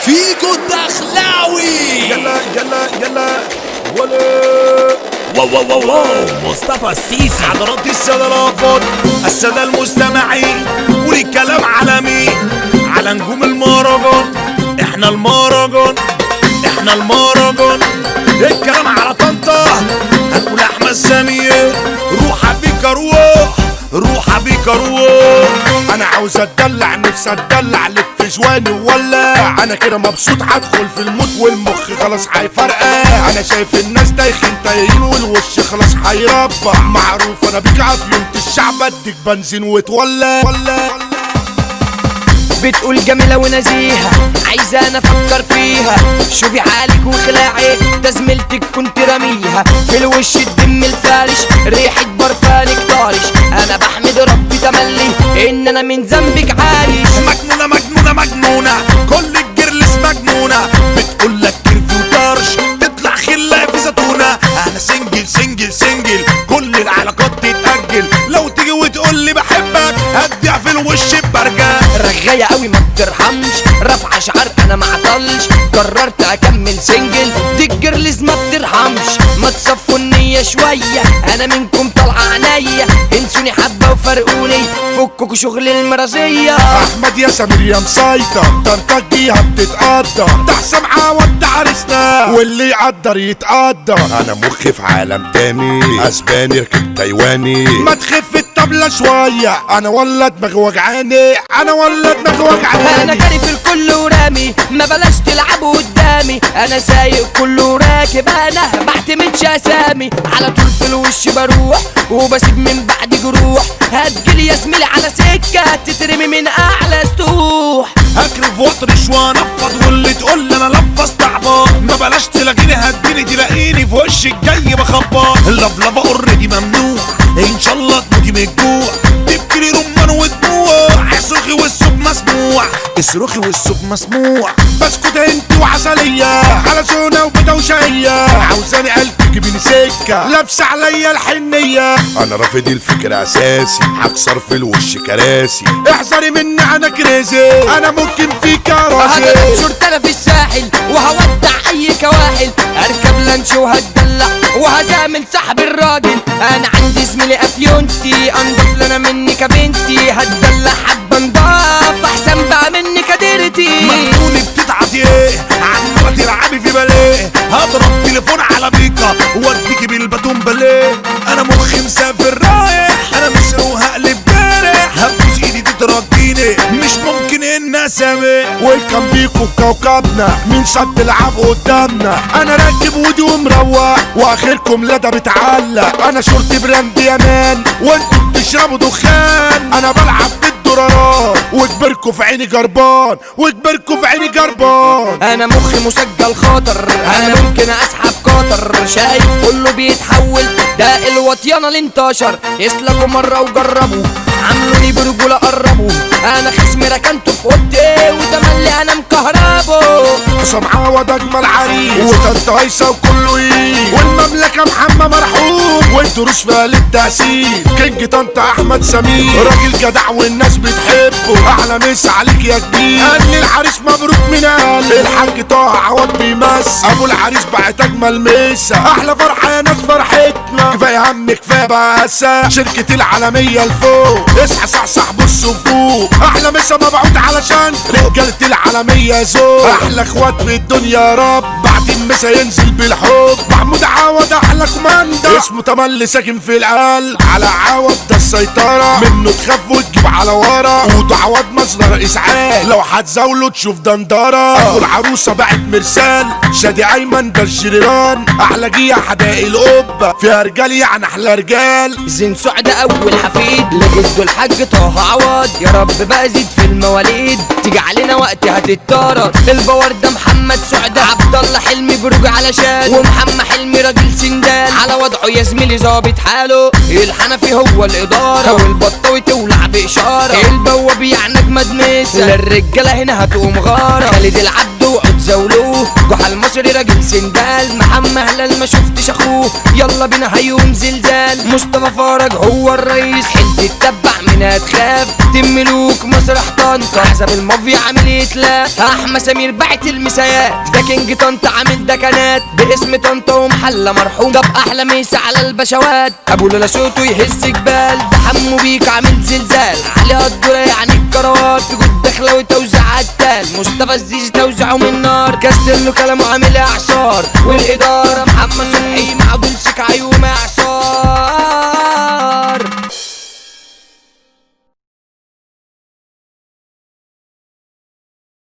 فيجو الدخلاوي يلا يلا يلا ولا واو واو واو واو مصطفى السيسي حضرات السادة الأفاضل السادة المستمعين والكلام على مين على نجوم المهرجان احنا المهرجان احنا المهرجان الكلام على طنطا هنقول احمد سمير روح بيك روح روح بيك روح انا عاوز اتدلع نفسي اتدلع لف جواني وولع انا كده مبسوط هدخل في الموت والمخ خلاص هيفرقع انا شايف الناس دايخين تايهين والوش خلاص هيربع معروف انا بيك عافية الشعب اديك بنزين وتولع ولا بتقول جميلة ونزيهة عايزة انا افكر فيها شوفي حالك وخلاعي ده زميلتك كنت رميها في الوش الدم الفارش ريحة برفانك طارش انا بحمد ربي تملي ان انا من ذنبك عايش مجنونة مجنونة مجنونة كل الجرلس مجنونة بتقول لك كيرفي وطرش تطلع خلة في زتونة انا سنجل سنجل سنجل كل العلاقات تتأجل لو تيجي وتقول لي بحبك هديها في الوش ببرجة رغاية قوي ما بترحمش رافعة شعر انا ما عطلش قررت اكمل سنجل دي الجرلز ما بترحمش ما تصفوا النية شوية انا منكم طالعة عينيا انسوني حبة وفرقوني فككوا شغل المرازية احمد يا سمير يا مسيطر طنطا جيها بتتقدر ده حسام عوض ده عرسنا واللي يقدر يتقدر انا مخي في عالم تاني اسباني ركب تايواني ما تخف الطبلة شوية انا ولا دماغي وجعاني انا ولا دماغي انا وجعاني جاري في الكل ورامي ما بلاش تلعبوا قدامي انا سايق كله راكب انا بعتمدش اسامي على طول في الوش بروح وبسيب من بعد جروح هتجيلي يا زميلي على سكه تترمي من اعلى سطوح هكرف واطرش وانفض واللي تقول لي انا لفظ تعبان ما بلاش تلاقيني هتجيني تلاقيني في وش الجاي بخبط اللفلفه اوريدي ممنوع ان شاء الله تموتي من الجوع تبكي لي رمان ودموع اصرخي والسوق مسموع اصرخي والسوق مسموع بسكوت انت وعسلية على سونا وبدوشية عاوزاني قلب تجيبيني سكة لابسة عليا الحنية انا رافض الفكر اساسي هكسر في الوش كراسي احذري مني انا كريزي انا ممكن فيك راسي هجرب صورت انا في الساحل وهودع اي كواحل اركب لانش وهتدلع وهزامل سحب الراجل انا عندي زميلي افيونتي انضف لنا مني كبنتي هتدلع حبه نضاف احسن بقى مني كديرتي مجنوني بتتعدي ايه عمالة تلعبي في باليه هضرب تليفون على بيكا واديكي بالباتون باليه انا مخي مسافر رايح انا مصر وهقلب جارح هبوس ايدي تترجيني مش ممكن ان اسامح ويلكم بيكو في كوكبنا مين شد العب قدامنا انا راكب ودي ومروح واخركم لدى بتعلق انا شرطي براند يا مان وانتوا بتشربوا دخان انا بلعب بالدولارات وكبركوا في عيني جربان وكبركوا في عيني جربان انا مخي مسجل خاطر انا ممكن اسحب قطر شايف كله بيتحول ده الوطيانة اللي انتشر يسلكوا مرة وجربوا عملوني برجولة قربوا انا خصمي ركنته في اوضتي وتملي انا مكهربه حسام عوض اجمل عريس وطنط هيصه وكله ايه والمملكه محمد مرحوم والدروس فيها للتأثير كينج طنط احمد سمير راجل جدع والناس بتحبه اعلى مسا عليك يا كبير قال لي العريس مبروك من قلب الحاج طه عوض بيمس ابو العريس بعت اجمل مسا احلى فرحه يا ناس فرحتنا كفايه هم كفايه بقى شركه العالميه لفوق اصحى صحصح بص وفوق احلى مسا مبعوت علشان رجاله العالميه ذوق احلى اخوات في الدنيا يا رب بعد المسا ينزل بالحب محمود عوض احلى كوماندا اسمه تملي ساكن في القلب على عوض ده السيطره منه تخاف وتجيب على ورا وده عوض مصدر اسعاف لو هتزاوله تشوف دندره ابو العروسه باعت مرسال شادي ايمن ده الجيران احلى جيه حدائق القبه فيها رجال يعني احلى رجال زين سعد اول حفيد لجده الحاج طه عوض يا رب بقى زيد في المواليد تيجي علينا وقت هتتطرد البور ده محمد سعد عبد الله حلمي بروج علشان ومحمد حلمي راجل سندان على وضعه يا زميلي ظابط حاله الحنفي هو الاداره والبطاوي تولع باشاره البواب يعني اجمد مسا للرجاله هنا هتقوم غاره خالد العبد وعود زولوه جحا المصري المصري راجل سندال محمد هلال ما شفتش اخوه يلا بينا هيقوم زلزال مصطفى فرج هو الرئيس انت تتبع منها تخاف تم ملوك مسرح طنطا حسب المافيا عامل يتلاف احمد سمير بعت المسايات ده كينج طنطا عامل دكنات باسم طنطا ومحلة مرحوم طب احلى ميس على البشوات ابو لولا صوته يهز جبال ده حمو بيك عامل زلزال عليها الدورة يعني الكروات في جود داخله وتوزيع عتال مصطفى الزيزي توزيعه من نار كاستلو كلامه عامل اعصار والاداره محمد صبحي مع دول سكعي ومعصار